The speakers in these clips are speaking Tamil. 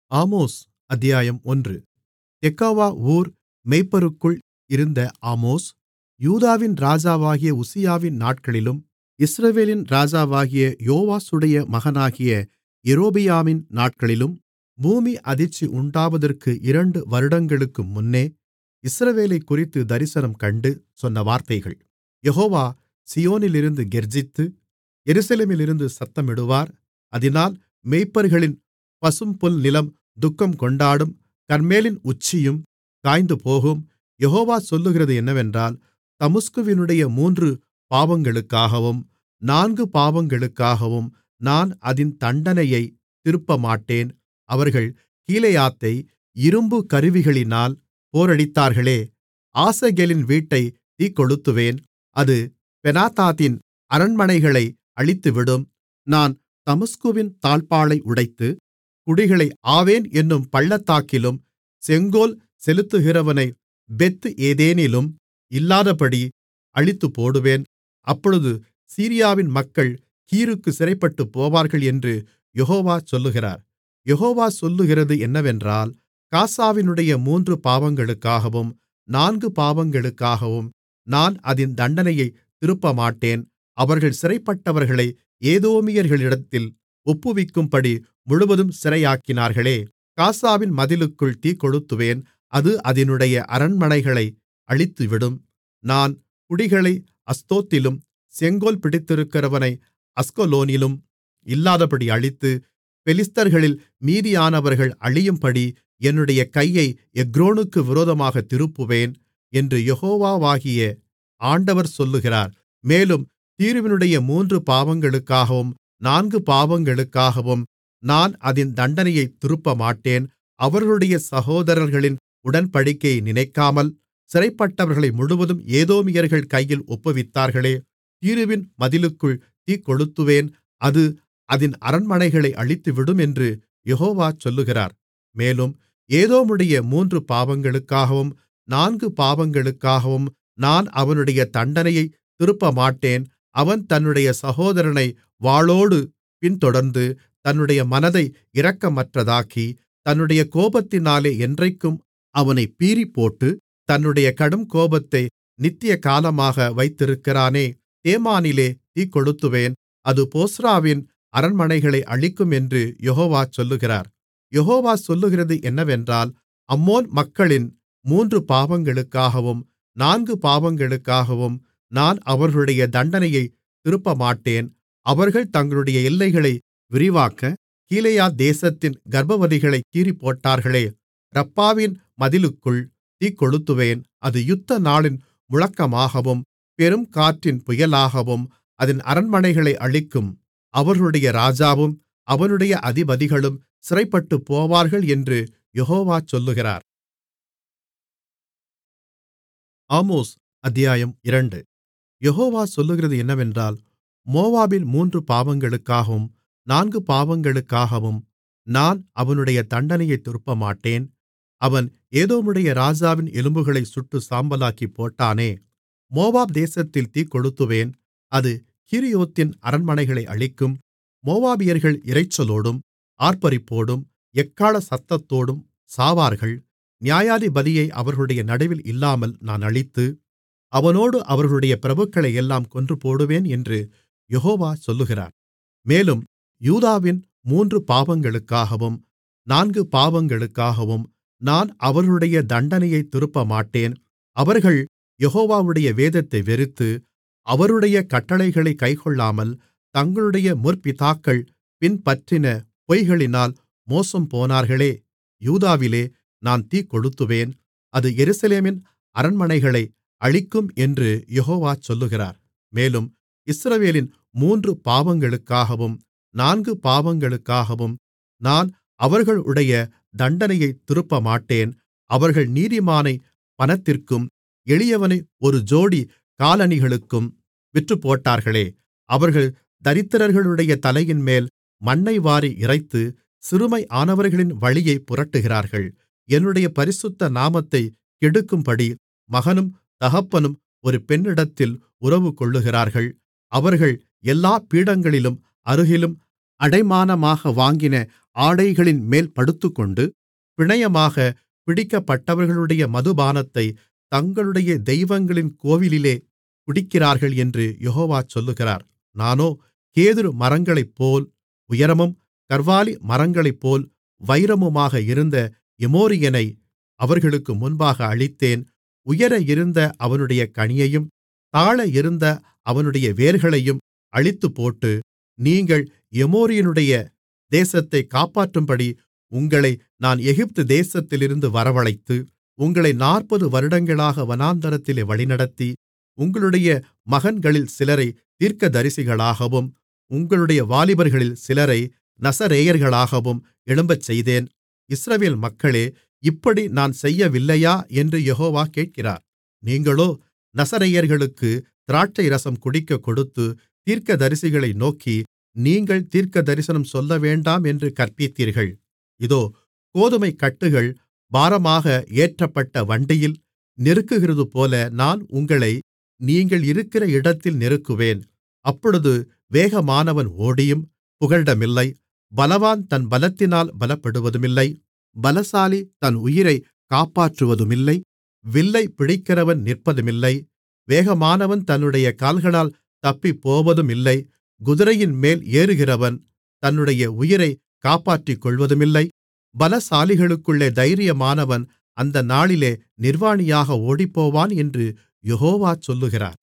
ஆமோஸ் அத்தியாயம் ஒன்று தெக்கோவா ஊர் மேய்ப்பருக்குள் இருந்த ஆமோஸ் யூதாவின் ராஜாவாகிய உசியாவின் நாட்களிலும் இஸ்ரவேலின் ராஜாவாகிய யோவாசுடைய மகனாகிய யெரொபெயாமின் நாட்களிலும் பூமி அதிர்ச்சி உண்டாவதற்கு இரண்டு வருடங்களுக்கு முன்னே இஸ்ரவேலைக்குறித்துத் தரிசனம் கண்டு சொன்ன வார்த்தைகள் யெகோவா சீயோனிலிருந்து கெர்ச்சித்து எருசலேமிலிருந்து சத்தமிடுவார் அதினால் மேய்ப்பர்களின் பசும்புல்நிலம் துக்கம்கொண்டாடும் கர்மேலின் உச்சியும் காய்ந்துபோகும் யெகோவா சொல்லுகிறது என்னவென்றால் தமஸ்குவினுடைய மூன்று பாவங்களுக்காகவும் நான்கு பாவங்களுக்காகவும் நான் அதின் தண்டனையைத் திருப்பமாட்டேன் அவர்கள் கீலேயாத்தை இரும்புக் கருவிகளினால் போரடித்தார்களே ஆசகேலின் வீட்டைத் தீக்கொளுத்துவேன் அது பெனாதாதின் அரண்மனைகளை அழித்துவிடும் நான் தமஸ்குவின் தாழ்ப்பாளை உடைத்து குடிகளை ஆவேன் என்னும் பள்ளத்தாக்கிலும் செங்கோல் செலுத்துகிறவனைப் பெத் ஏதேனிலும் இல்லாதபடி அழித்துப்போடுவேன் அப்பொழுது சீரியாவின் மக்கள் கீருக்குச் சிறைப்பட்டுப்போவார்கள் என்று யெகோவா சொல்லுகிறார் யெகோவா சொல்லுகிறது என்னவென்றால் காசாவினுடைய மூன்று பாவங்களுக்காகவும் நான்கு பாவங்களுக்காகவும் நான் அதின் தண்டனையைத் திருப்பமாட்டேன் அவர்கள் சிறைப்பட்டவர்களை ஏதோமியர்களிடத்தில் ஒப்புவிக்கும்படி முழுவதும் சிறையாக்கினார்களே காசாவின் மதிலுக்குள் தீக்கொளுத்துவேன் அது அதினுடைய அரண்மனைகளை அழித்துவிடும் நான் குடிகளை அஸ்தோத்திலும் செங்கோல் பிடித்திருக்கிறவனை அஸ்கலோனிலும் இல்லாதபடி அழித்து பெலிஸ்தர்களில் மீதியானவர்கள் அழியும்படி என்னுடைய கையை எக்ரோனுக்கு விரோதமாகத் திருப்புவேன் என்று யெகோவாகிய ஆண்டவர் சொல்லுகிறார் மேலும் தீருவினுடைய மூன்று பாவங்களுக்காகவும் நான்கு பாவங்களுக்காகவும் நான் அதின் தண்டனையைத் திருப்பமாட்டேன் அவர்களுடைய சகோதரர்களின் உடன்படிக்கையை நினைக்காமல் சிறைப்பட்டவர்களை முழுவதும் ஏதோமியர்கள் கையில் ஒப்புவித்தார்களே தீருவின் மதிலுக்குள் தீக்கொளுத்துவேன் அது அதின் அரண்மனைகளை அழித்துவிடும் என்று யெகோவா சொல்லுகிறார் மேலும் ஏதோமுடைய மூன்று பாவங்களுக்காகவும் நான்கு பாவங்களுக்காகவும் நான் அவனுடைய தண்டனையைத் திருப்பமாட்டேன் அவன் தன்னுடைய சகோதரனை வாளோடு பின்தொடர்ந்து தன்னுடைய மனதை இரக்கமற்றதாக்கி தன்னுடைய கோபத்தினாலே என்றைக்கும் அவனைப் பீறிப்போட்டு தன்னுடைய கடுங்கோபத்தை நித்திய காலமாக வைத்திருக்கிறானே தேமானிலே தீக்கொளுத்துவேன் அது போஸ்றாவின் அரண்மனைகளை அழிக்கும் என்று யெகோவா சொல்லுகிறார் யெகோவா சொல்லுகிறது என்னவென்றால் அம்மோன் மக்களின் மூன்று பாவங்களுக்காகவும் நான்கு பாவங்களுக்காகவும் நான் அவர்களுடைய தண்டனையைத் திருப்பமாட்டேன் அவர்கள் தங்களுடைய எல்லைகளை விரிவாக்க கீலேயாத் தேசத்தின் கர்ப்பவதிகளைக் கீறிப்போட்டார்களே ரப்பாவின் மதிலுக்குள் தீக்கொளுத்துவேன் அது யுத்த நாளின் முழக்கமாகவும் பெருங்காற்றின் புயலாகவும் அதின் அரண்மனைகளை அழிக்கும் அவர்களுடைய ராஜாவும் அவனுடைய அதிபதிகளும் சிறைப்பட்டுப்போவார்கள் என்று யெகோவா சொல்லுகிறார் ஆமோஸ் அத்தியாயம் இரண்டு யெகோவா சொல்லுகிறது என்னவென்றால் மோவாபின் மூன்று பாவங்களுக்காகவும் நான்கு பாவங்களுக்காகவும் நான் அவனுடைய தண்டனையைத் திருப்பமாட்டேன் அவன் ஏதோமுடைய ராஜாவின் எலும்புகளைச் சுட்டுச் சாம்பலாக்கிப் போட்டானே மோவாப் தேசத்தில் தீக்கொளுத்துவேன் அது கீரியோத்தின் அரண்மனைகளை அழிக்கும் மோவாபியர்கள் இரைச்சலோடும் ஆர்ப்பரிப்போடும் எக்காள சத்தத்தோடும் சாவார்கள் நியாயாதிபதியை அவர்களுடைய நடுவில் இல்லாமல் நான் அழித்து அவனோடு அவர்களுடைய பிரபுக்களையெல்லாம் கொன்றுபோடுவேன் என்று யெகோவா சொல்லுகிறார் மேலும் யூதாவின் மூன்று பாவங்களுக்காகவும் நான்கு பாவங்களுக்காகவும் நான் அவர்களுடைய தண்டனையைத் திருப்பமாட்டேன் அவர்கள் யெகோவாவுடைய வேதத்தை வெறுத்து அவருடைய கட்டளைகளைக் கைக்கொள்ளாமல் தங்களுடைய முற்பிதாக்கள் பின்பற்றின பொய்களினால் மோசம்போனார்களே யூதாவிலே நான் தீக்கொளுத்துவேன் அது எருசலேமின் அரண்மனைகளை அழிக்கும் என்று யெகோவா சொல்லுகிறார் மேலும் இஸ்ரவேலின் மூன்று பாவங்களுக்காகவும் நான்கு பாவங்களுக்காகவும் நான் அவர்களுடைய தண்டனையைத் திருப்பமாட்டேன் அவர்கள் நீதிமானைப் பணத்திற்கும் எளியவனை ஒரு ஜோடி காலணிகளுக்கும் விற்றுப்போட்டார்களே அவர்கள் தரித்திரர்களுடைய தலையின்மேல் மண்ணை வாரி இறைத்து சிறுமையானவர்களின் வழியைப் புரட்டுகிறார்கள் என்னுடைய பரிசுத்த நாமத்தைக் கெடுக்கும்படி மகனும் தகப்பனும் ஒரு பெண்ணிடத்தில் உறவுகொள்ளுகிறார்கள் அவர்கள் எல்லா பீடங்களிலும் அருகிலும் அடைமானமாக வாங்கின ஆடைகளின்மேல் படுத்துக்கொண்டு பிணையமாகப் பிடிக்கப்பட்டவர்களுடைய மதுபானத்தைத் தங்களுடைய தெய்வங்களின் கோவிலிலே குடிக்கிறார்கள் என்று யெகோவா சொல்லுகிறார் நானோ கேதுரு மரங்களைப்போல் உயரமும் கர்வாலி மரங்களைப்போல் வைரமுமாக இருந்த எமோரியனை அவர்களுக்கு முன்பாக அழித்தேன் உயர இருந்த அவனுடைய கனியையும் தாழ இருந்த அவனுடைய வேர்களையும் அழித்துப்போட்டு நீங்கள் எமோரியனுடைய தேசத்தைக் காப்பாற்றும்படி உங்களை நான் எகிப்து தேசத்திலிருந்து வரவழைத்து உங்களை நாற்பது வருடங்களாக வனாந்திரத்திலே வழிநடத்தி உங்களுடைய மகன்களில் சிலரைத் தீர்க்கதரிசிகளாகவும் உங்களுடைய வாலிபர்களில் சிலரை நசரேயர்களாகவும் எழும்பச்செய்தேன் இஸ்ரவேல் மக்களே இப்படி நான் செய்யவில்லையா என்று யெகோவா கேட்கிறார் நீங்களோ நசரேயர்களுக்குத் திராட்சைரசம் குடிக்கக் கொடுத்து தீர்க்கதரிசிகளை நோக்கி நீங்கள் தீர்க்கதரிசனம் சொல்லவேண்டாம் என்று கற்பித்தீர்கள் இதோ கோதுமைக்கட்டுகள் பாரமாக ஏற்றப்பட்ட வண்டியில் நெருக்குகிறதுபோல நான் உங்களை நீங்கள் இருக்கிற இடத்தில் நெருக்குவேன் அப்பொழுது வேகமானவன் ஓடியும் புகலிடமில்லை பலவான் தன் பலத்தினால் பலப்படுவதுமில்லை பலசாலி தன் உயிரைக் காப்பாற்றுவதுமில்லை வில்லைப் பிடிக்கிறவன் நிற்பதுமில்லை வேகமானவன் தன்னுடைய கால்களால் தப்பிப்போவதுமில்லை குதிரையின்மேல் ஏறுகிறவன் தன்னுடைய உயிரைக் காப்பாற்றிக்கொள்வதுமில்லை பலசாலிகளுக்குள்ளே தைரியமானவன் அந்த நாளிலே நிர்வாணியாக ஓடிப்போவான் என்று யெகோவா சொல்லுகிறார்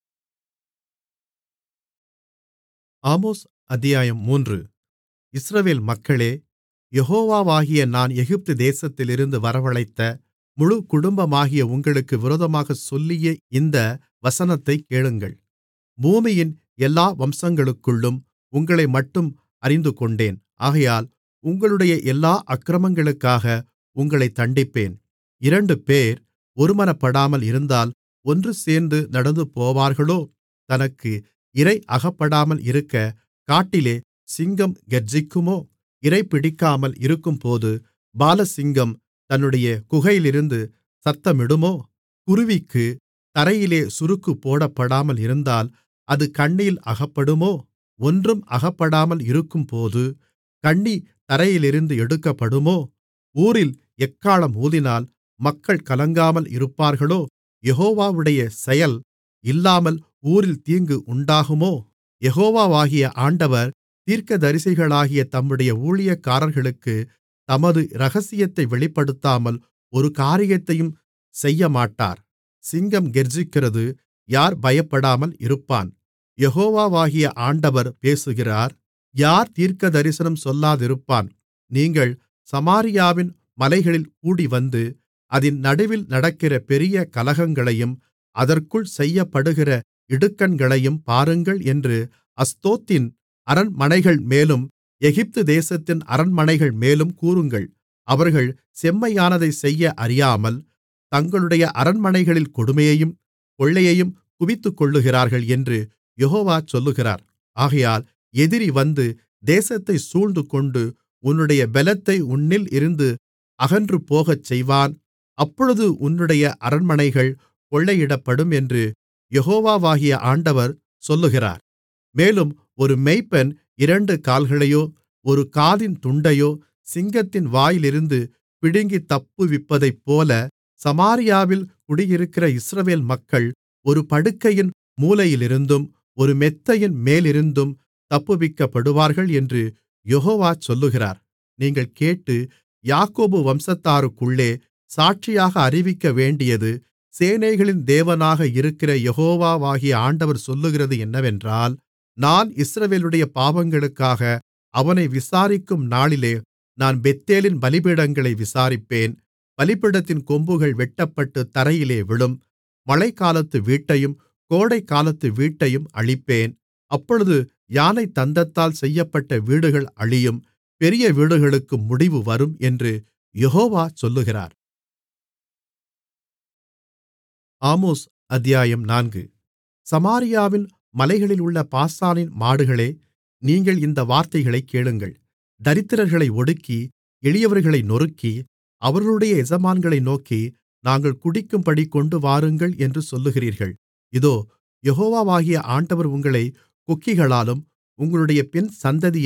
ஆமோஸ் அத்தியாயம் மூன்று இஸ்ரவேல் மக்களே யெகோவாவாகிய நான் எகிப்து தேசத்திலிருந்து வரவழைத்த முழு குடும்பமாகிய உங்களுக்கு விரோதமாகச் சொல்லிய இந்த வசனத்தைக் கேளுங்கள் பூமியின் எல்லா வம்சங்களுக்குள்ளும் உங்களைமட்டும் அறிந்துகொண்டேன் ஆகையால் உங்களுடைய எல்லா அக்கிரமங்களுக்காக உங்களைத் தண்டிப்பேன் இரண்டுபேர் ஒருமனப்படாமல் இருந்தால் ஒன்றுசேர்ந்து நடந்துபோவார்களோ தனக்கு இரை அகப்படாமல் இருக்க காட்டிலே சிங்கம் கெர்ச்சிக்குமோ இரைபிடிக்காமல் இருக்கும்போது பாலசிங்கம் தன்னுடைய குகையிலிருந்து சத்தமிடுமோ குருவிக்குத் தரையிலே சுருக்கு போடப்படாமல் இருந்தால் அது கண்ணியில் அகப்படுமோ ஒன்றும் அகப்படாமல் இருக்கும்போது கண்ணி தரையிலிருந்து எடுக்கப்படுமோ ஊரில் எக்காளம் ஊதினால் மக்கள் கலங்காமல் இருப்பார்களோ யெகோவாவுடைய செயல் இல்லாமல் ஊரில் தீங்கு உண்டாகுமோ யெகோவாவாகிய ஆண்டவர் தீர்க்கதரிசிகளாகிய தம்முடைய ஊழியக்காரர்களுக்குத் தமது இரகசியத்தை வெளிப்படுத்தாமல் ஒரு காரியத்தையும் செய்யமாட்டார் சிங்கம் கெர்ச்சிக்கிறது யார் பயப்படாமல் இருப்பான் யெகோவாவாகிய ஆண்டவர் பேசுகிறார் யார் தீர்க்கதரிசனம் சொல்லாதிருப்பான் நீங்கள் சமாரியாவின் மலைகளில் கூடிவந்து அதின் நடுவில் நடக்கிற பெரிய கலகங்களையும் அதற்குள் செய்யப்படுகிற இடுக்கண்களையும் பாருங்கள் என்று அஸ்தோத்தின் அரண்மனைகள்மேலும் எகிப்து தேசத்தின் அரண்மனைகள்மேலும் கூறுங்கள் அவர்கள் செம்மையானதைச் செய்ய அறியாமல் தங்களுடைய அரண்மனைகளில் கொடுமையையும் கொள்ளையையும் குவித்துக்கொள்ளுகிறார்கள் என்று யெகோவா சொல்லுகிறார் ஆகையால் எதிரி வந்து தேசத்தைச் சூழ்ந்துகொண்டு உன்னுடைய பெலத்தை உன்னில் இருந்து அகன்றுபோகச் செய்வான் அப்பொழுது உன்னுடைய அரண்மனைகள் கொள்ளையிடப்படும் என்று யெகோவாவாகிய ஆண்டவர் சொல்லுகிறார் மேலும் ஒரு மேய்ப்பன் இரண்டு கால்களையோ ஒரு காதின் துண்டையோ சிங்கத்தின் வாயிலிருந்து பிடுங்கித் தப்புவிப்பதைப்போல சமாரியாவில் குடியிருக்கிற இஸ்ரவேல் மக்கள் ஒரு படுக்கையின் மூலையிலிருந்தும் ஒரு மெத்தையின் மேலிருந்தும் தப்புவிக்கப்படுவார்கள் என்று யெகோவா சொல்லுகிறார் நீங்கள் கேட்டு யாக்கோபு வம்சத்தாருக்குள்ளே சாட்சியாக அறிவிக்கவேண்டியது சேனைகளின் தேவனாக இருக்கிற யெகோவாவாகிய ஆண்டவர் சொல்லுகிறது என்னவென்றால் நான் இஸ்ரவேலுடைய பாவங்களுக்காக அவனை விசாரிக்கும் நாளிலே நான் பெத்தேலின் பலிபீடங்களை விசாரிப்பேன் பலிபீடத்தின் கொம்புகள் வெட்டப்பட்டு தரையிலே விழும் மழைக்காலத்து வீட்டையும் கோடைக்காலத்து வீட்டையும் அழிப்பேன் அப்பொழுது யானை தந்தத்தால் செய்யப்பட்ட வீடுகள் அழியும் பெரிய வீடுகளுக்கு முடிவு வரும் என்று யெகோவா சொல்லுகிறார் ஆமோஸ் அத்தியாயம் நான்கு சமாரியாவின் மலைகளிலுள்ள பாசானின் மாடுகளே நீங்கள் இந்த வார்த்தைகளைக் கேளுங்கள் தரித்திரர்களை ஒடுக்கி எளியவர்களை நொறுக்கி அவர்களுடைய எஜமான்களை நோக்கி நாங்கள் குடிக்கும்படி கொண்டுவாருங்கள் என்று சொல்லுகிறீர்கள் இதோ யெகோவாவாகிய ஆண்டவர் உங்களைக் கொக்கிகளாலும் உங்களுடைய பின் சந்ததியை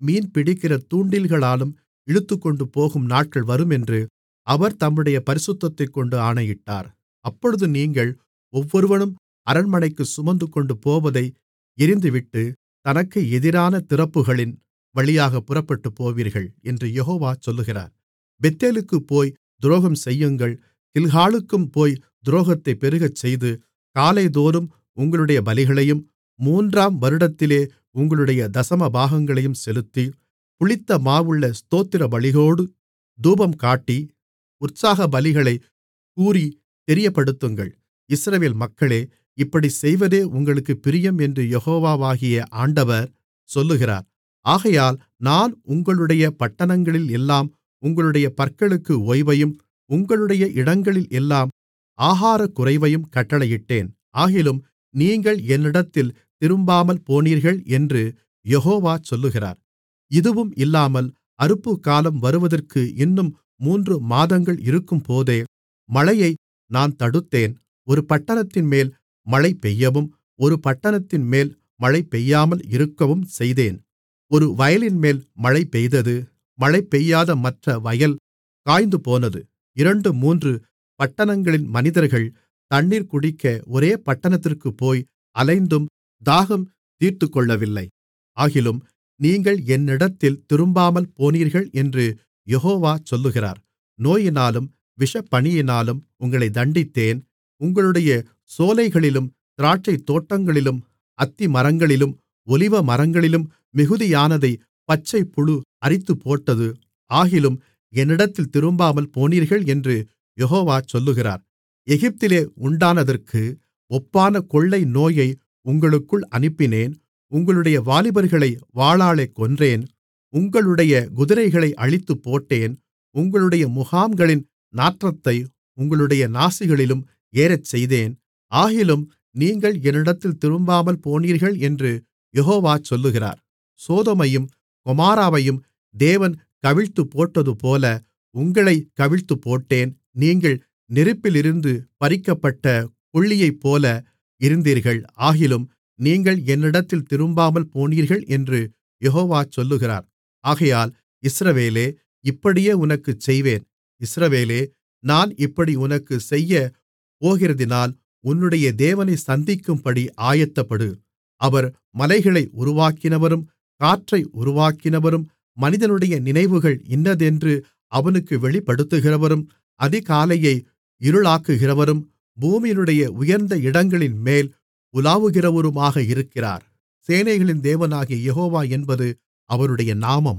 மீன்பிடிக்கிற தூண்டில்களாலும் இழுத்துக்கொண்டுபோகும் நாட்கள் வருமென்று அவர் தம்முடைய பரிசுத்தத்தைக்கொண்டு ஆணையிட்டார் அப்பொழுது நீங்கள் ஒவ்வொருவனும் அரண்மனைக்குச் சுமந்துகொண்டு போவதை எறிந்துவிட்டு தனக்கு எதிரான திறப்புகளின் வழியாகப் புறப்பட்டுப்போவீர்கள் என்று யெகோவா சொல்லுகிறார் பெத்தேலுக்குப் போய் துரோகம் செய்யுங்கள் கில்காலுக்கும் போய் துரோகத்தைப் பெருகச்செய்து காலைதோறும் உங்களுடைய பலிகளையும் மூன்றாம் வருடத்திலே உங்களுடைய தசமபாகங்களையும் செலுத்தி புளித்த மாவுள்ள ஸ்தோத்திரபலிகளோடு தூபம்காட்டி உற்சாகபலிகளைக் கூறித் தெரியப்படுத்துங்கள் இஸ்ரவேல் மக்களே இப்படிச் செய்வதே உங்களுக்குப் பிரியம் என்று யெகோவாகிய ஆண்டவர் சொல்லுகிறார் ஆகையால் நான் உங்களுடைய பட்டணங்களில் எல்லாம் உங்களுடைய பற்களுக்கு ஓய்வையும் உங்களுடைய இடங்களில் எல்லாம் ஆகாரக்குறைவையும் கட்டளையிட்டேன் ஆகிலும் நீங்கள் என்னிடத்தில் திரும்பாமல் போனீர்கள் என்று யெகோவா சொல்லுகிறார் இதுவும் இல்லாமல் அறுப்புக்காலம் வருவதற்கு இன்னும் மூன்று மாதங்கள் இருக்கும்போதே மழையை நான் தடுத்தேன் ஒரு பட்டணத்தின்மேல் மழை பெய்யவும் ஒரு பட்டணத்தின்மேல் மழை பெய்யாமல் இருக்கவும் செய்தேன் ஒரு வயலின்மேல் மழை பெய்தது மழை பெய்யாத மற்ற வயல் காய்ந்துபோனது இரண்டு மூன்று பட்டணங்களின் மனிதர்கள் தண்ணீர் குடிக்க ஒரே பட்டணத்திற்குப் போய் அலைந்தும் தாகம் தீர்த்துக்கொள்ளவில்லை ஆகிலும் நீங்கள் என்னிடத்தில் திரும்பாமல் போனீர்கள் என்று யெகோவா சொல்லுகிறார் நோயினாலும் விஷப்பனியினாலும் உங்களைத் தண்டித்தேன் உங்களுடைய சோலைகளிலும் திராட்சைத்தோட்டங்களிலும் அத்திமரங்களிலும் ஒலிவமரங்களிலும் மிகுதியானதைப் பச்சைப்புழு அரித்துப்போட்டது ஆகிலும் என்னிடத்தில் திரும்பாமல் போனீர்கள் என்று யெகோவா சொல்லுகிறார் எகிப்திலே உண்டானதற்கு ஒப்பான கொள்ளை நோயை உங்களுக்குள் அனுப்பினேன் உங்களுடைய வாலிபர்களை வாளாலே கொன்றேன் உங்களுடைய குதிரைகளை அழித்துப்போட்டேன் உங்களுடைய முகாம்களின் நாற்றத்தை உங்களுடைய நாசிகளிலும் ஏறச்செய்தேன் ஆகிலும் நீங்கள் என்னிடத்தில் திரும்பாமல் போனீர்கள் என்று யெகோவா சொல்லுகிறார் சோதோமையும் கொமாராவையும் தேவன் கவிழ்த்துப்போட்டதுபோல உங்களைக் கவிழ்த்துப்போட்டேன் நீங்கள் நெருப்பிலிருந்து பறிக்கப்பட்ட கொள்ளியைப்போல இருந்தீர்கள் ஆகிலும் நீங்கள் என்னிடத்தில் திரும்பாமல் போனீர்கள் என்று யெகோவா சொல்லுகிறார் ஆகையால் இஸ்ரவேலே இப்படியே உனக்குச் செய்வேன் இஸ்ரவேலே நான் இப்படி உனக்குச் செய்யப் போகிறதினால் உன்னுடைய தேவனை சந்திக்கும்படி ஆயத்தப்படு அவர் மலைகளை உருவாக்கினவரும் காற்றை உருவாக்கினவரும் மனிதனுடைய நினைவுகள் இன்னதென்று அவனுக்கு வெளிப்படுத்துகிறவரும் அதிகாலையை இருளாக்குகிறவரும் பூமியினுடைய உயர்ந்த இடங்களின்மேல் உலாவுகிறவருமாக இருக்கிறார் சேனைகளின் தேவனாகிய யெகோவா என்பது அவருடைய நாமம்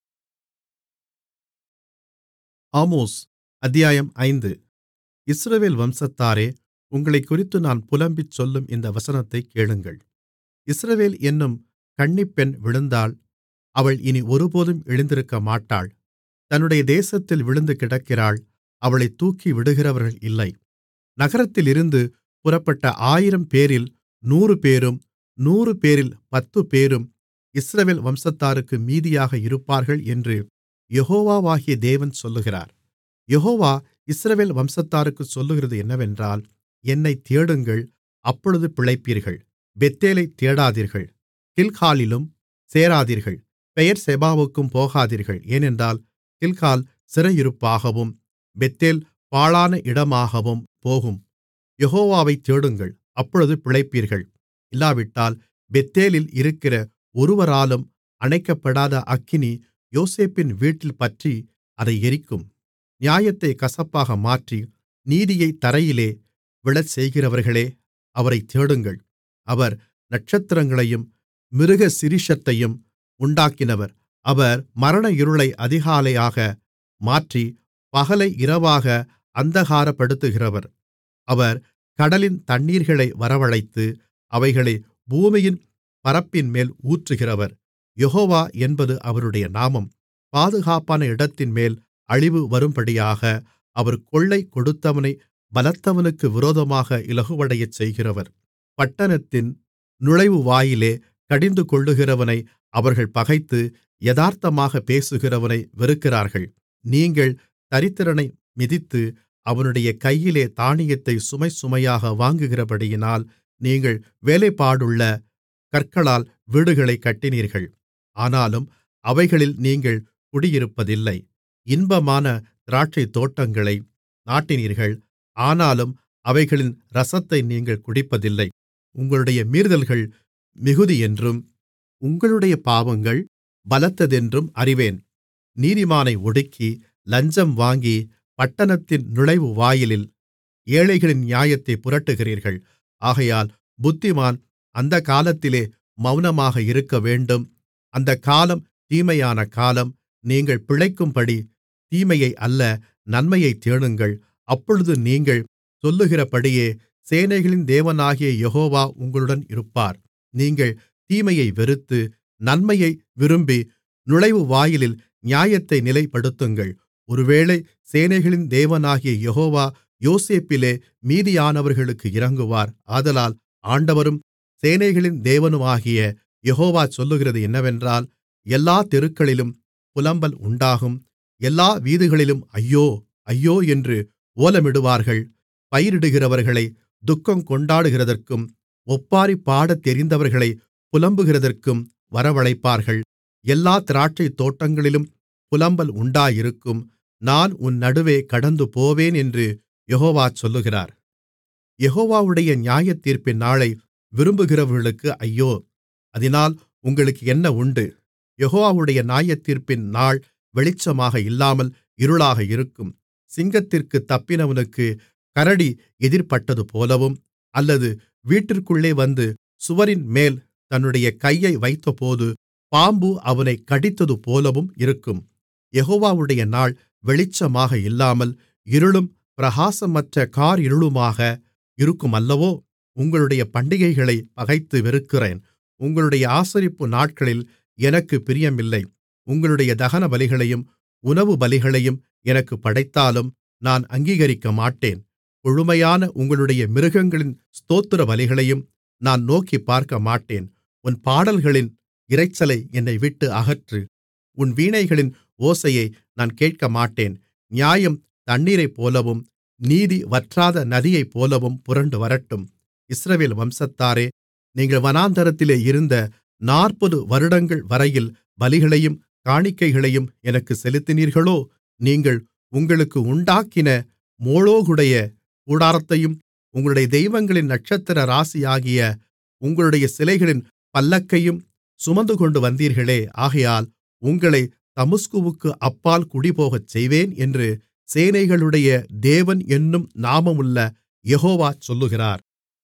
ஆமோஸ் அத்தியாயம் ஐந்து இஸ்ரவேல் வம்சத்தாரே உங்களைக்குறித்து நான் புலம்பிச் சொல்லும் இந்த வசனத்தைக் கேளுங்கள் இஸ்ரவேல் என்னும் கன்னிப்பெண் விழுந்தாள் அவள் இனி ஒருபோதும் எழுந்திருக்கமாட்டாள் தன்னுடைய தேசத்தில் விழுந்து கிடக்கிறாள் அவளைத் தூக்கி விடுகிறவர்கள் இல்லை நகரத்திலிருந்து புறப்பட்ட ஆயிரம் பேரில் நூறுபேரும் நூறுபேரில் பத்துப்பேரும் இஸ்ரவேல் வம்சத்தாருக்கு மீதியாக இருப்பார்கள் என்று யெகோவாகிய தேவன் சொல்லுகிறார் யெகோவா இஸ்ரவேல் வம்சத்தாருக்குச் சொல்லுகிறது என்னவென்றால் என்னைத் தேடுங்கள் அப்பொழுது பிழைப்பீர்கள் பெத்தேலைத் தேடாதீர்கள் கில்காலிலும் சேராதீர்கள் பெயர்செபாவுக்கும் போகாதீர்கள் ஏனென்றால் கில்கால் சிறையிருப்பாகவும் பெத்தேல் பாழான இடமாகவும் போகும் யெகோவாவைத் தேடுங்கள் அப்பொழுது பிழைப்பீர்கள் இல்லாவிட்டால் பெத்தேலில் இருக்கிற ஒருவராலும் அணைக்கப்படாத அக்கினி யோசேப்பின் வீட்டில் பற்றி அதை எரிக்கும் நியாயத்தைக் கசப்பாக மாற்றி நீதியைத் தரையிலே விழச்செய்கிறவர்களே அவரைத் தேடுங்கள் அவர் நட்சத்திரங்களையும் மிருகசிரீஷத்தையும் உண்டாக்கினவர் அவர் மரண இருளை அதிகாலையாக மாற்றி பகலை இரவாக அந்தகாரப்படுத்துகிறவர் அவர் கடலின் தண்ணீர்களை வரவழைத்து அவைகளை பூமியின் பரப்பின்மேல் ஊற்றுகிறவர் யெகோவா என்பது அவருடைய நாமம் பாதுகாப்பான இடத்தின்மேல் அழிவு வரும்படியாக அவர் கொள்ளை கொடுத்தவனை பலத்தவனுக்கு விரோதமாக இலகுவடையச் செய்கிறவர் பட்டணத்தின் நுழைவுவாயிலே கடிந்துகொள்ளுகிறவனை அவர்கள் பகைத்து யதார்த்தமாக பேசுகிறவனை வெறுக்கிறார்கள் நீங்கள் தரித்திரனை மிதித்து அவனுடைய கையிலே தானியத்தை சுமை சுமையாக வாங்குகிறபடியினால் நீங்கள் வேலைப்பாடுள்ள கற்களால் வீடுகளைக் கட்டினீர்கள் ஆனாலும் அவைகளில் நீங்கள் குடியிருப்பதில்லை இன்பமான திராட்சைத்தோட்டங்களை நாட்டினீர்கள் ஆனாலும் அவைகளின் ரசத்தை நீங்கள் குடிப்பதில்லை உங்களுடைய மீறுதல்கள் மிகுதியென்றும் உங்களுடைய பாவங்கள் பலத்ததென்றும் அறிவேன் நீதிமானை ஒடுக்கி லஞ்சம் வாங்கி பட்டணத்தின் நுழைவுவாயிலில் ஏழைகளின் நியாயத்தைப் புரட்டுகிறீர்கள் ஆகையால் புத்திமான் அந்தக் காலத்திலே மவுனமாக இருக்கவேண்டும் அந்தக் காலம் தீமையான காலம் நீங்கள் பிழைக்கும்படி தீமையை அல்ல நன்மையைத் தேடுங்கள் அப்பொழுது நீங்கள் சொல்லுகிறபடியே சேனைகளின் தேவனாகிய யெகோவா உங்களுடன் இருப்பார் நீங்கள் தீமையை வெறுத்து நன்மையை விரும்பி நுழைவுவாயிலில் நியாயத்தை நிலைப்படுத்துங்கள் ஒருவேளை சேனைகளின் தேவனாகிய யெகோவா யோசேப்பிலே மீதியானவர்களுக்கு இரங்குவார் ஆதலால் ஆண்டவரும் சேனைகளின் தேவனுமாகிய யெகோவா சொல்லுகிறது என்னவென்றால் எல்லா தெருக்களிலும் புலம்பல் உண்டாகும் எல்லா வீதிகளிலும் ஐயோ ஐயோ என்று ஓலமிடுவார்கள் பயிரிடுகிறவர்களை துக்கங்கொண்டாடுகிறதற்கும் ஒப்பாரி பாடத் தெரிந்தவர்களை புலம்புகிறதற்கும் வரவழைப்பார்கள் எல்லா திராட்சைத்தோட்டங்களிலும் புலம்பல் உண்டாயிருக்கும் நான் உன் நடுவே கடந்துபோவேன் என்று யெகோவா சொல்லுகிறார் யெகோவாவுடைய நியாயத்தீர்ப்பின் நாளை விரும்புகிறவர்களுக்கு ஐயோ அதினால் உங்களுக்கு என்ன உண்டு யெகோவாவுடைய நியாயத்தீர்ப்பின் நாள் வெளிச்சமாக இல்லாமல் இருளாக இருக்கும் சிங்கத்திற்குத் தப்பினவனுக்கு கரடி எதிர்ப்பட்டதுபோலவும் அல்லது வீட்டிற்குள்ளே வந்து சுவரின்மேல் தன்னுடைய கையை வைத்தபோது பாம்பு அவனைக் கடித்ததுபோலவும் இருக்கும் யெகோவாவுடைய நாள் வெளிச்சமாக இல்லாமல் இருளும் பிரகாசமற்ற காரிருளுமாக இருக்குமல்லவோ உங்களுடைய பண்டிகைகளைப் பகைத்து வெறுக்கிறேன் உங்களுடைய ஆசரிப்பு நாட்களில் எனக்குப் பிரியமில்லை உங்களுடைய தகனபலிகளையும் உணவுபலிகளையும் எனக்குப் படைத்தாலும் நான் அங்கீகரிக்கமாட்டேன் கொழுமையான உங்களுடைய மிருகங்களின் ஸ்தோத்திர பலிகளையும் நான் நோக்கிப் பார்க்கமாட்டேன் உன் பாடல்களின் இரைச்சலை என்னைவிட்டு அகற்று உன் வீணைகளின் ஓசையை நான் கேட்கமாட்டேன் நியாயம் தண்ணீரைப்போலவும் நீதி வற்றாத நதியைப்போலவும் புரண்டுவரட்டும் இஸ்ரவேல் வம்சத்தாரே நீங்கள் வனாந்தரத்திலே இருந்த நாற்பது வருடங்கள் வரையில் பலிகளையும் காணிக்கைகளையும் எனக்கு செலுத்தினீர்களோ நீங்கள் உங்களுக்கு உண்டாக்கின மோளோகுடைய கூடாரத்தையும் உங்களுடைய தெய்வங்களின் நட்சத்திர ராசியாகிய உங்களுடைய சிலைகளின் பல்லக்கையும் சுமந்துகொண்டு வந்தீர்களே ஆகையால் உங்களை தமஸ்குவுக்கு அப்பால் குடிபோகச் செய்வேன் என்று சேனைகளுடைய தேவன் என்னும் நாமமுள்ள யெகோவா சொல்லுகிறார்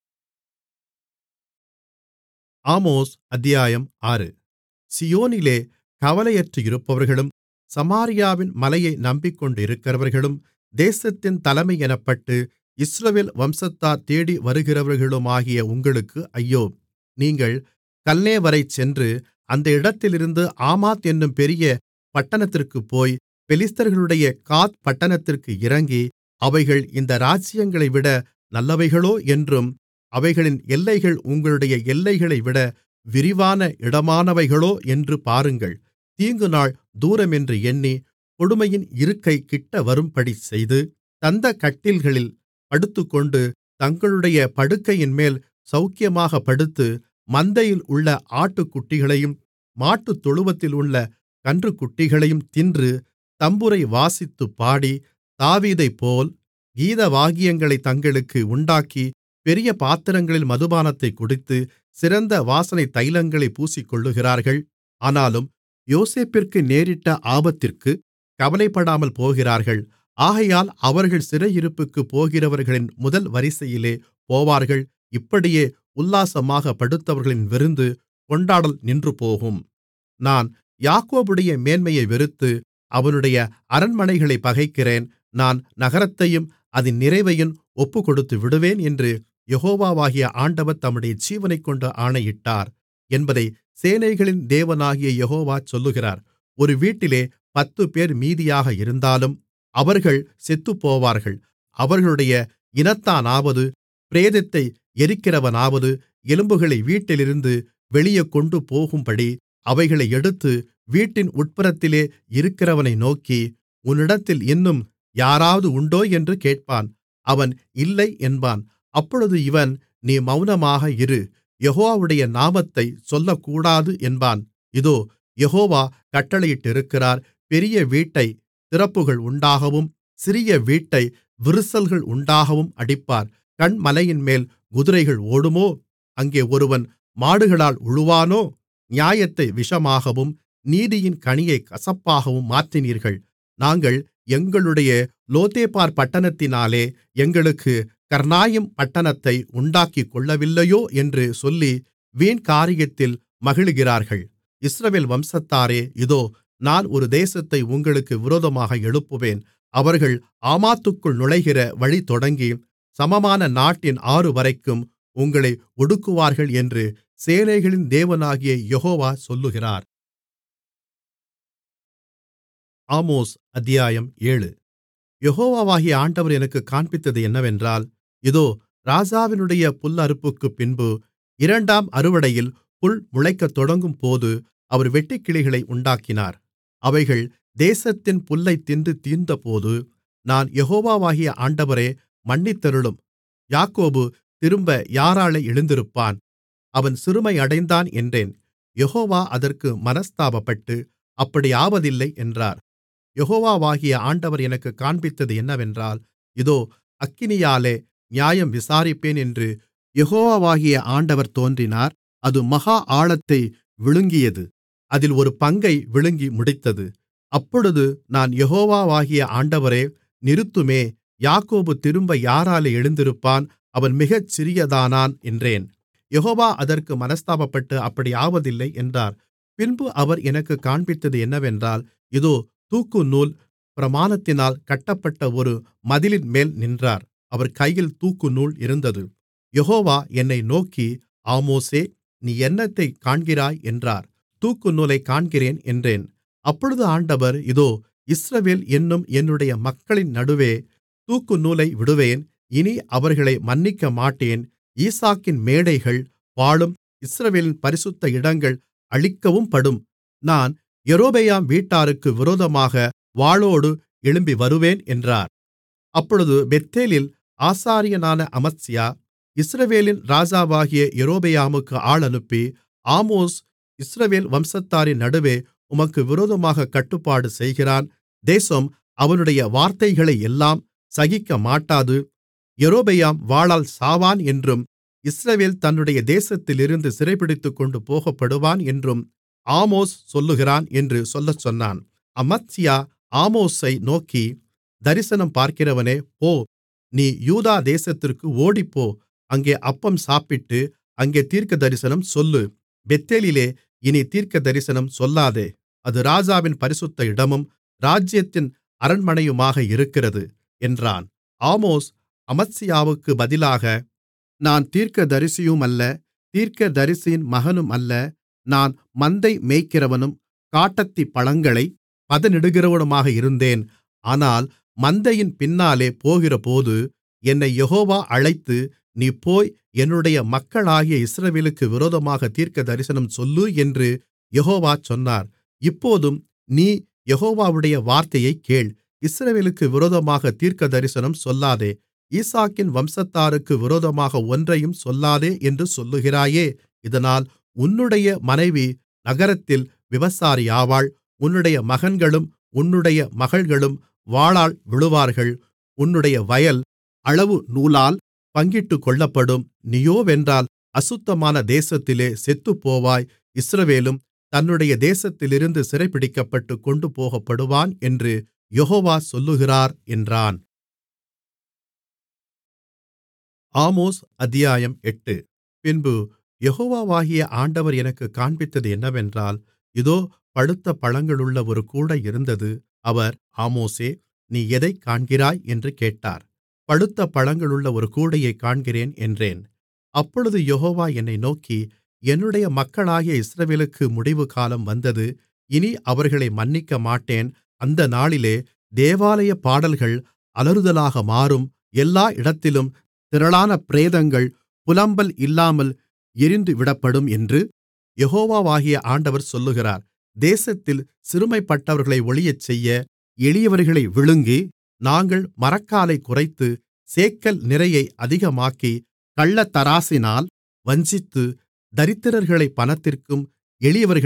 ஆமோஸ் அத்தியாயம் ஆறு சீயோனிலே கவலையற்று இருப்பவர்களும் சமாரியாவின் மலையை நம்பிக்கொண்டிருக்கிறவர்களும் தேசத்தின் தலைமை எனப்பட்டு இஸ்ரவேல் வம்சத்தார் தேடி வருகிறவர்களுமாகிய உங்களுக்கு ஐயோ நீங்கள் கல்னேவரை சென்று அந்த இடத்திலிருந்து ஆமாத் என்னும் பெரிய பட்டணத்திற்குப் போய் பெலிஸ்தர்களுடைய காத் பட்டணத்திற்கு இறங்கி அவைகள் இந்த ராஜ்ஜியங்களைவிட நல்லவைகளோ என்றும் அவைகளின் எல்லைகள் உங்களுடைய எல்லைகளைவிட விரிவான இடமானவைகளோ என்று பாருங்கள் தீங்குநாள் தூரமென்று எண்ணி கொடுமையின் இருக்கை கிட்ட வரும்படி செய்து தந்தக் கட்டில்களில் படுத்துக்கொண்டு தங்களுடைய படுக்கையின்மேல் சவுக்கியமாகப் படுத்து மந்தையில் உள்ள ஆட்டுக்குட்டிகளையும் மாட்டுத்தொழுவத்திலுள்ள கன்றுக்குட்டிகளையும் தின்று தம்புரை வாசித்துப் பாடி தாவீதைப்போல் கீதவாக்கியங்களைத் தங்களுக்கு உண்டாக்கி பெரிய பாத்திரங்களில் மதுபானத்தைக் குடித்து சிறந்த வாசனைத் தைலங்களைப் பூசிக்கொள்ளுகிறார்கள் ஆனாலும் யோசேப்பிற்கு நேரிட்ட ஆபத்திற்குக் கவலைப்படாமல் போகிறார்கள் ஆகையால் அவர்கள் சிறையிருப்புக்குப் போகிறவர்களின் முதல் வரிசையிலே போவார்கள் இப்படியே உல்லாசமாகப் படுத்தவர்களின் விருந்து கொண்டாடல் நின்றுபோகும் நான் யாக்கோபுடைய மேன்மையை வெறுத்து அவனுடைய அரண்மனைகளைப் பகைக்கிறேன் நான் நகரத்தையும் அதின் நிறைவையும் ஒப்புக்கொடுத்துவிடுவேன் என்று யெகோவாகிய ஆண்டவர் தம்முடைய ஜீவனைக்கொண்டு ஆணையிட்டார் என்பதை சேனைகளின் தேவனாகிய யெகோவா சொல்லுகிறார் ஒரு வீட்டிலே பத்துப்பேர் மீதியாக இருந்தாலும் அவர்கள் செத்துப்போவார்கள் அவர்களுடைய இனத்தானாவது பிரேதத்தை எரிக்கிறவனாவது எலும்புகளை வீட்டிலிருந்து வெளியே கொண்டுபோகும்படி அவைகளை எடுத்து வீட்டின் உட்புறத்திலே இருக்கிறவனை நோக்கி உன்னிடத்தில் இன்னும் யாராவது உண்டோ என்று கேட்பான் அவன் இல்லை என்பான் அப்பொழுது இவன் நீ மவுனமாக இரு யெகோவாவுடைய நாமத்தைச் சொல்லக்கூடாது என்பான் இதோ யெகோவா கட்டளையிட்டிருக்கிறார் பெரிய வீட்டைத் திறப்புகள் உண்டாகவும் சிறிய வீட்டை விரிசல்கள் உண்டாகவும் அடிப்பார் கன்மலையின்மேல் குதிரைகள் ஓடுமோ அங்கே ஒருவன் மாடுகளால் உழுவானோ நியாயத்தை விஷமாகவும் நீதியின் கனியைக் கசப்பாகவும் மாற்றினீர்கள் நாங்கள் எங்களுடைய லோதேபார் பட்டணத்தினாலே எங்களுக்கு கர்னாயிம் பட்டணத்தை உண்டாக்கிக்கொள்ளவில்லையோ என்று சொல்லி வீண்காரியத்தில் மகிழுகிறார்கள் இஸ்ரவேல் வம்சத்தாரே இதோ நான் ஒரு தேசத்தை உங்களுக்கு விரோதமாக எழுப்புவேன் அவர்கள் ஆமாத்துக்குள் நுழைகிற வழி தொடங்கி சமமான நாட்டின் ஆறுவரைக்கும் உங்களை ஒடுக்குவார்கள் என்று சேனைகளின் தேவனாகிய யெகோவா சொல்லுகிறார் ஆமோஸ் அத்தியாயம் ஏழு யெகோவாகிய ஆண்டவர் எனக்குக் காண்பித்தது என்னவென்றால் இதோ ராஜாவினுடைய புல்லறுப்புக்குப் பின்பு இரண்டாம் அறுவடையில் புல் முளைக்கத் தொடங்கும்போது அவர் வெட்டுக்கிளிகளை உண்டாக்கினார் அவைகள் தேசத்தின் புல்லைத் தின்று தீர்ந்தபோது நான் யெகோவாகிய ஆண்டவரே மன்னித்தருளும் யாக்கோபு திரும்ப யாராலே எழுந்திருப்பான் அவன் சிறுமையடைந்தான் என்றேன் யெகோவா அதற்கு மனஸ்தாபப்பட்டு அப்படியாவதில்லை என்றார் யெகோவாகிய ஆண்டவர் எனக்குக் காண்பித்தது என்னவென்றால் இதோ அக்கினியாலே நியாயம் விசாரிப்பேன் என்று யெகோவாகிய ஆண்டவர் தோன்றினார் அது மகா ஆழத்தை விழுங்கியது அதில் ஒரு பங்கை விழுங்கி முடித்தது அப்பொழுது நான் யெகோவாகிய ஆண்டவரே நிறுத்துமே யாக்கோபு திரும்ப யாராலே எழுந்திருப்பான் அவன் மிகச் சிறியதானான் என்றேன் யெகோவா அதற்கு மனஸ்தாபப்பட்டு அப்படியாவதில்லை என்றார் பின்பு அவர் எனக்குக் காண்பித்தது என்னவென்றால் இதோ தூக்குநூல் பிரமாணத்தினால் கட்டப்பட்ட ஒரு மதிலின்மேல் நின்றார் அவர் கையில் தூக்குநூல் இருந்தது யெகோவா என்னை நோக்கி ஆமோஸே நீ என்னத்தைக் காண்கிறாய் என்றார் தூக்குநூலைக் காண்கிறேன் என்றேன் அப்பொழுது ஆண்டவர் இதோ இஸ்ரவேல் என்னும் என்னுடைய மக்களின் நடுவே தூக்குநூலை விடுவேன் இனி அவர்களை மன்னிக்கமாட்டேன் ஈசாக்கின் மேடைகள் பாழும் இஸ்ரவேலின் பரிசுத்த இடங்கள் அழிக்கவும்படும் நான் யெரொபெயாம் வீட்டாருக்கு விரோதமாக வாளோடு எழும்பி வருவேன் என்றார் அப்பொழுது பெத்தேலில் ஆசாரியனான அமத்சியா இஸ்ரவேலின் ராஜாவாகிய யெரொபெயாமுக்கு ஆள் அனுப்பி ஆமோஸ் இஸ்ரவேல் வம்சத்தாரின் நடுவே உமக்கு விரோதமாகக் கட்டுப்பாடு செய்கிறான் தேசம் அவனுடைய வார்த்தைகளையெல்லாம் சகிக்கமாட்டாது யெரொபெயாம் வாளால் சாவான் என்றும் இஸ்ரவேல் தன்னுடைய தேசத்திலிருந்து சிறைபிடித்துக்கொண்டு போகப்படுவான் என்றும் ஆமோஸ் சொல்லுகிறான் என்று சொல்லச்சொன்னான் அமத்சியா ஆமோஸை நோக்கி தரிசனம் பார்க்கிறவனே போ நீ யூதா தேசத்திற்கு ஓடிப்போ அங்கே அப்பம் சாப்பிட்டு அங்கே தீர்க்கதரிசனம் சொல்லு பெத்தேலிலே இனி தீர்க்கதரிசனம் சொல்லாதே அது ராஜாவின் பரிசுத்த இடமும் ராஜ்யத்தின் அரண்மனையுமாக இருக்கிறது என்றான் ஆமோஸ் அமத்சியாவுக்கு பதிலாக நான் தீர்க்கதரிசியுமல்ல தீர்க்கதரிசியின் மகனும் அல்ல நான் மந்தை மேய்க்கிறவனும் காட்டத்திப் பழங்களை பதனிடுகிறவனுமாக இருந்தேன் ஆனால் மந்தையின் பின்னாலே போகிறபோது என்னை யெகோவா அழைத்து நீ போய் என்னுடைய மக்களாகிய இஸ்ரவேலுக்கு விரோதமாக தீர்க்கதரிசனம் சொல்லு என்று யெகோவா சொன்னார் இப்போதும் நீ யெகோவாவுடைய வார்த்தையைக் கேள் இஸ்ரவேலுக்கு விரோதமாக தீர்க்கதரிசனம் சொல்லாதே ஈசாக்கின் வம்சத்தாருக்கு விரோதமாக ஒன்றையும் சொல்லாதே என்று சொல்லுகிறாயே இதனால் உன்னுடைய மனைவி நகரத்தில் விபசாரியாவாள் உன்னுடைய மகன்களும் உன்னுடைய மகள்களும் வாளால் விழுவார்கள் உன்னுடைய வயல் அளவு நூலால் பங்கிட்டுக்கொள்ளப்படும் நீயோவென்றால் அசுத்தமான தேசத்திலே செத்துப்போவாய் இஸ்ரவேலும் தன்னுடைய தேசத்திலிருந்து சிறைபிடிக்கப்பட்டு கொண்டுபோகப்படுவான் என்று யெகோவா சொல்லுகிறார் என்றான் ஆமோஸ் அத்தியாயம் எட்டு பின்பு யெகோவாகிய ஆண்டவர் எனக்குக் காண்பித்தது என்னவென்றால் இதோ பழுத்த பழங்களுள்ள ஒரு கூடை இருந்தது அவர் ஆமோஸே நீ எதைக் காண்கிறாய் என்று கேட்டார் பழுத்த பழங்களுள்ள ஒரு கூடையைக் காண்கிறேன் என்றேன் அப்பொழுது யெகோவா என்னை நோக்கி என்னுடைய மக்களாகிய இஸ்ரவேலுக்கு முடிவுகாலம் வந்தது இனி அவர்களை மன்னிக்கமாட்டேன் அந்த நாளிலே தேவாலய பாடல்கள் அலறுதலாக மாறும் எல்லா இடத்திலும் திரளான பிரேதங்கள் புலம்பல் இல்லாமல் எரிந்துவிடப்படும் என்று யெகோவாகிய ஆண்டவர் சொல்லுகிறார் தேசத்தில் சிறுமைப்பட்டவர்களை ஒழியச்செய்ய எளியவர்களை விழுங்கி நாங்கள் மரக்காலைக் குறைத்து சேக்கல் நிறையை அதிகமாக்கி கள்ளத்தராசினால் வஞ்சித்து தரித்திரர்களை பணத்திற்கும் எளியவர்களை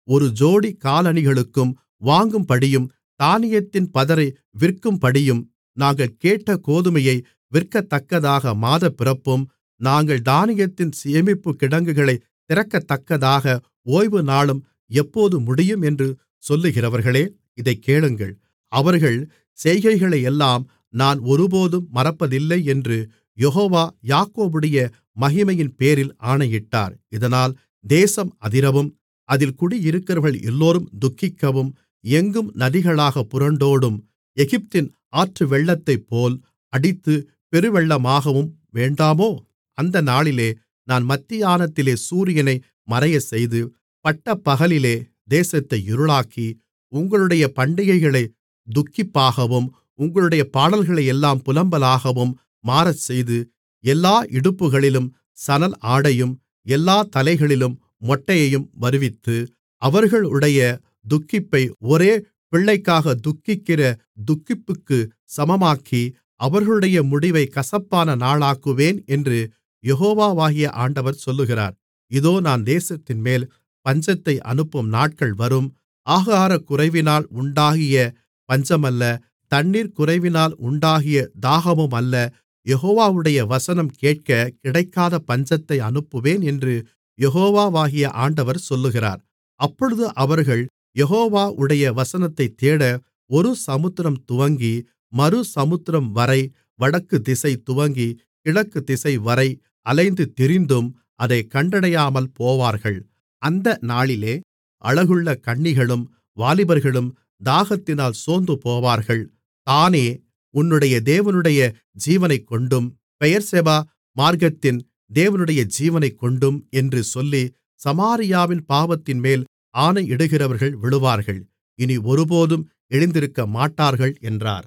ஒரு ஜோடி காலணிகளுக்கும் வாங்கும்படியும் தானியத்தின் பதரை விற்கும்படியும் நாங்கள் கேட்ட கோதுமையை விற்கத்தக்கதாக மாதப்பிறப்பும் நாங்கள் தானியத்தின் சேமிப்புக் கிடங்குகளைத் திறக்கத்தக்கதாக ஓய்வுநாளும் எப்போது முடியும் என்று சொல்லுகிறவர்களே இதைக் கேளுங்கள் அவர்கள் செய்கைகளையெல்லாம் நான் ஒருபோதும் மறப்பதில்லை என்று யெகோவா யாக்கோபுடைய மகிமையின்பேரில் ஆணையிட்டார் இதனால் தேசம் அதிரவும் அதில் குடியிருக்கிறவர்கள் எல்லோரும் துக்கிக்கவும் எங்கும் நதிகளாகப் புரண்டோடும் எகிப்தின் ஆற்றுவெள்ளத்தைப்போல் அடித்து பெருவெள்ளமாகவும் வேண்டாமோ அந்த நாளிலே நான் மத்தியானத்திலே சூரியனை மறையச்செய்து பட்டப்பகலிலே தேசத்தை இருளாக்கி உங்களுடைய பண்டிகைகளைத் துக்கிப்பாகவும் உங்களுடைய பாடல்களையெல்லாம் புலம்பலாகவும் மாறச்செய்து எல்லா இடுப்புகளிலும் சணல் ஆடையும் எல்லாத் தலைகளிலும் மொட்டையையும் வருவித்து அவர்களுடைய துக்கிப்பை ஒரே பிள்ளைக்காகத் துக்கிக்கிற துக்கிப்புக்குச் சமமாக்கி அவர்களுடைய முடிவைக் கசப்பான நாளாக்குவேன் என்று யெகோவாகிய ஆண்டவர் சொல்லுகிறார் இதோ நான் தேசத்தின்மேல் பஞ்சத்தை அனுப்பும் நாட்கள் வரும் ஆகாரக்குறைவினால் உண்டாகிய பஞ்சமல்ல தண்ணீர் குறைவினால் உண்டாகிய தாகமுமல்ல யெகோவாவுடைய வசனம் கேட்கக் கிடைக்காத பஞ்சத்தை அனுப்புவேன் என்று யெகோவாகிய ஆண்டவர் சொல்லுகிறார் அப்பொழுது அவர்கள் யெகோவாவுடைய வசனத்தைத் தேட ஒரு சமுத்திரம் துவங்கி மறு சமுத்திரம் வரை வடக்கு திசை துவங்கி கிழக்கு திசைவரை அலைந்து திரிந்தும் அதைக் கண்டடையாமல் போவார்கள் அந்த நாளிலே அழகுள்ள கன்னிகளும் வாலிபர்களும் தாகத்தினால் சோர்ந்துபோவார்கள் தானே உன்னுடைய தேவனுடைய ஜீவனைக்கொண்டும் பெயெர்செபா மார்க்கத்தின் தேவனுடைய ஜீவனைக்கொண்டும் என்று சொல்லி சமாரியாவின் பாவத்தின்மேல் ஆணையிடுகிறவர்கள் விழுவார்கள் இனி ஒருபோதும் எழுந்திருக்கமாட்டார்கள் என்றார்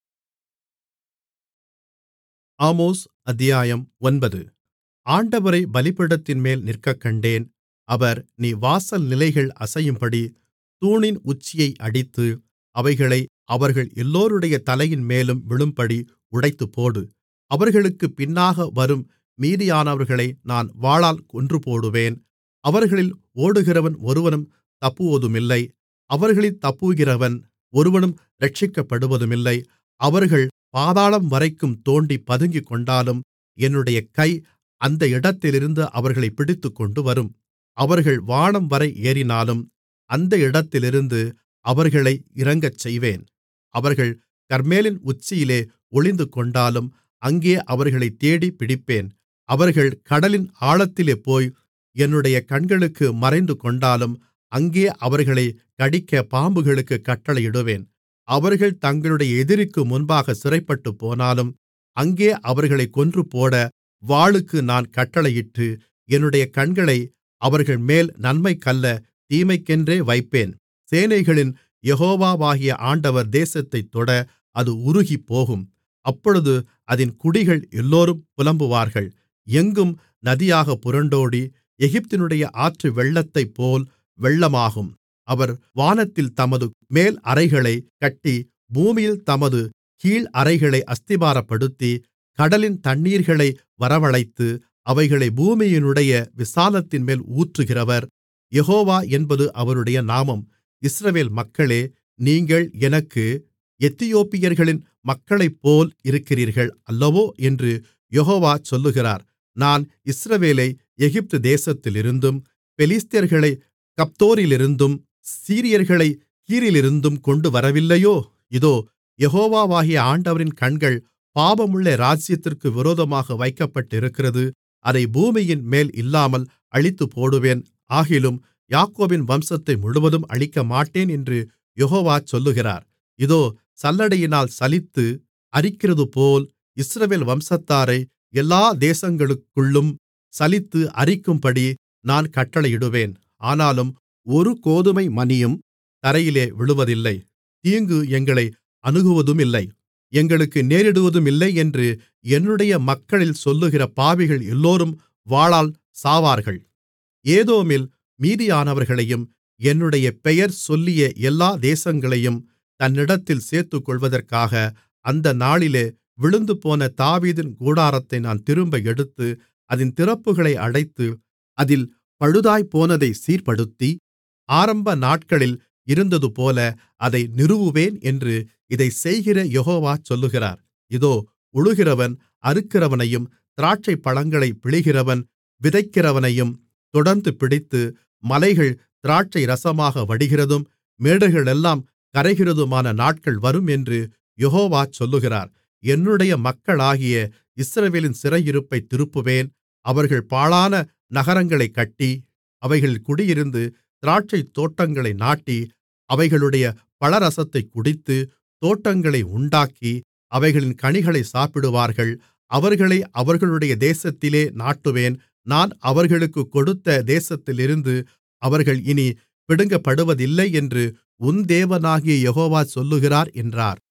ஆமோஸ் அத்தியாயம் ஒன்பது ஆண்டவரை பலிபீடத்தின்மேல் நிற்கக்கண்டேன் அவர் நீ வாசல் நிலைகள் அசையும்படி தூணின் உச்சியை அடித்து அவைகளை அவர்கள் எல்லோருடைய தலையின்மேலும் விழும்படி உடைத்துப்போடு அவர்களுக்குப் பின்னாக வரும் மீதியானவர்களை நான் வாளால் கொன்றுபோடுவேன் அவர்களில் ஓடுகிறவன் ஒருவனும் தப்புவதுமில்லை அவர்களில் தப்புகிறவன் ஒருவனும் இரட்சிக்கப்படுவதுமில்லை அவர்கள் பாதாளம்வரைக்கும் தோண்டி பதுங்கிக்கொண்டாலும் என்னுடைய கை அந்த இடத்திலிருந்து அவர்களைப் பிடித்துக்கொண்டுவரும் அவர்கள் வானம்வரை ஏறினாலும் அந்த இடத்திலிருந்து அவர்களை இறங்கச்செய்வேன் அவர்கள் கர்மேலின் உச்சியிலே ஒளிந்துகொண்டாலும் அங்கே அவர்களைத் தேடிப் பிடிப்பேன் அவர்கள் கடலின் ஆழத்திலே போய் என்னுடைய கண்களுக்கு மறைந்துகொண்டாலும் அங்கே அவர்களைக் கடிக்க பாம்புகளுக்குக் கட்டளையிடுவேன் அவர்கள் தங்களுடைய எதிரிக்கு முன்பாக சிறைப்பட்டுப்போனாலும் அங்கே அவர்களைக் கொன்றுபோட வாளுக்கு நான் கட்டளையிட்டு என்னுடைய கண்களை அவர்கள்மேல் நன்மைக்கல்ல தீமைக்கென்றே வைப்பேன் சேனைகளின் யெகோவாகிய ஆண்டவர் தேசத்தைத் தொட அது உருகிப்போகும் அப்பொழுது அதின் குடிகள் எல்லோரும் புலம்புவார்கள் எங்கும் நதியாகப் புரண்டோடி எகிப்தினுடைய ஆற்று வெள்ளத்தைப்போல் வெள்ளமாகும் அவர் வானத்தில் தமது மேல் அறைகளைக் கட்டி பூமியில் தமது கீழ் அறைகளை அஸ்திபாரப்படுத்தி கடலின் தண்ணீர்களை வரவழைத்து அவைகளை பூமியினுடைய விசாலத்தின்மேல் ஊற்றுகிறவர் யெகோவா என்பது அவருடைய நாமம் இஸ்ரவேல் மக்களே நீங்கள் எனக்கு எத்தியோப்பியர்களின் மக்களைப்போல் இருக்கிறீர்கள் அல்லவோ என்று யெகோவா சொல்லுகிறார் நான் இஸ்ரவேலை எகிப்து தேசத்திலிருந்தும் பெலிஸ்தர்களை கப்தோரிலிருந்தும் சீரியர்களை கீரிலிருந்தும் கொண்டுவரவில்லையோ இதோ யெகோவாகிய ஆண்டவரின் கண்கள் பாவமுள்ள ராஜ்யத்திற்கு விரோதமாக வைக்கப்பட்டிருக்கிறது அதை பூமியின் மேல் இல்லாமல் அழித்துப்போடுவேன் ஆகிலும் யாக்கோபின் வம்சத்தை முழுவதும் அழிக்கமாட்டேன் என்று யெகோவா சொல்லுகிறார் இதோ சல்லடையினால் சலித்து அரிக்கிறதுபோல் இஸ்ரவேல் வம்சத்தாரை எல்லா தேசங்களுக்குள்ளும் சலித்து அரிக்கும்படி நான் கட்டளையிடுவேன் ஆனாலும் ஒரு கோதுமை மணியும் தரையிலே விழுவதில்லை தீங்கு எங்களை அணுகுவதுமில்லை எங்களுக்கு நேரிடுவதுமில்லை என்று என்னுடைய மக்களில் சொல்லுகிற பாவிகள் எல்லோரும் வாளால் சாவார்கள் ஏதோமில் மீதியானவர்களையும் என்னுடைய பெயர் சொல்லிய எல்லா தேசங்களையும் தன்னிடத்தில் சேர்த்துக்கொள்வதற்காக அந்த நாளிலே விழுந்துபோன தாவீதின் கூடாரத்தை நான் திரும்ப எடுத்து அதின் திறப்புகளை அடைத்து அதில் பழுதாய்ப்போனதை சீர்ப்படுத்தி ஆரம்ப நாட்களில் இருந்ததுபோல அதை நிறுவுவேன் என்று இதைச் செய்கிற யெகோவா சொல்லுகிறார் இதோ உழுகிறவன் அறுக்கிறவனையும் திராட்சைப்பழங்களைப் பிழிகிறவன் விதைக்கிறவனையும் தொடர்ந்து பிடித்து மலைகள் திராட்சைரசமாக வடிகிறதும் மேடுகளெல்லாம் கரைகிறதுமான நாட்கள் வரும் என்று யெகோவா சொல்லுகிறார் என்னுடைய மக்களாகிய இஸ்ரவேலின் சிறையிருப்பைத் திருப்புவேன் அவர்கள் பாழான நகரங்களைக் கட்டி அவைகளில் குடியிருந்து திராட்சைத்தோட்டங்களை நாட்டி அவைகளுடைய பழரசத்தைக் குடித்து தோட்டங்களை உண்டாக்கி அவைகளின் கனிகளை சாப்பிடுவார்கள் அவர்களை அவர்களுடைய தேசத்திலே நாட்டுவேன் நான் அவர்களுக்குக் கொடுத்த தேசத்திலிருந்து அவர்கள் இனிப் பிடுங்கப்படுவதில்லை என்று உன் தேவனாகிய யெகோவா சொல்லுகிறார் என்றார்